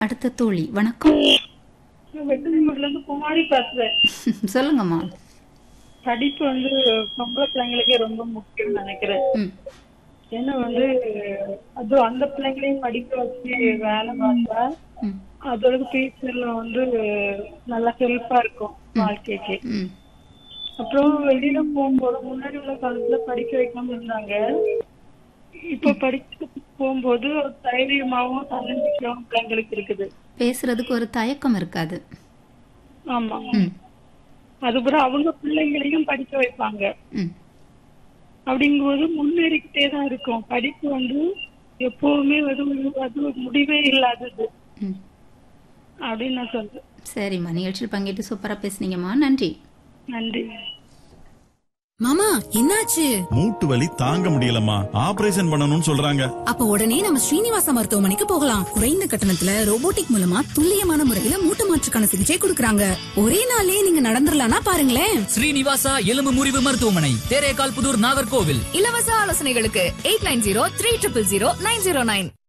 அடுத்த தோழி வணக்கம் வெட்டூர்ல இருந்து குமாரி பேசுறேன் சொல்லுங்கம்மா படிப்பு வந்து பொம்பளை பிள்ளைங்களுக்கே ரொம்ப முக்கியம் நினைக்கிறேன் ம் ஏன்னா வந்து அது அந்த பிள்ளைங்களையும் படிக்க வச்சு வேலை பார்த்தா ம் அதோட ஃபியூச்சர்ல வந்து நல்லா ஹெல்ப்பா இருக்கும் வாழ்க்கைக்கு ம் அப்புறம் வெளியில போகும்போது முன்னாடி உள்ள காலத்துல படிக்க வைக்காம இருந்தாங்க இப்ப படிக்க போகும்போது ஒரு தைரியமாவும் தன்னம்பிக்கையாவும் பிள்ளைங்களுக்கு இருக்குது பேசுறதுக்கு ஒரு தயக்கம் இருக்காது ஆமா ம் அதுக்கப்புறம் அவங்க பிள்ளைங்களையும் படிக்க வைப்பாங்க ம் அப்படிங்கும்போது முன்னேறிக்கிட்டே தான் இருக்கும் படிப்பு வந்து எப்பவுமே அது அது முடிவே இல்லாதது ம் அப்படின்னு நான் சொல்றேன் சரிம்மா நிகழ்ச்சியில் பங்கேற்று சூப்பரா பேசுனீங்கம்மா நன்றி நன்றி மாமா என்னாச்சு மூட்டு வலி தாங்க முடியலம்மா ஆபரேஷன் பண்ணணும்னு சொல்றாங்க அப்ப உடனே நம்ம ஸ்ரீனிவாச மருத்துவமனைக்கு போகலாம் குறைந்த கட்டணத்துல ரோபோட்டிக் மூலமா துல்லியமான முறையில மூட்டு மாற்றுக்கான சிகிச்சை கொடுக்கறாங்க ஒரே நாள்லயே நீங்க நடந்துடலாம்னா பாருங்களேன் ஸ்ரீனிவாசா எலும்பு முறிவு மருத்துவமனை தேரேகால் புதூர் நாகர்கோவில் இலவச ஆலோசனைகளுக்கு eight nine zero three triple zero nine zero nine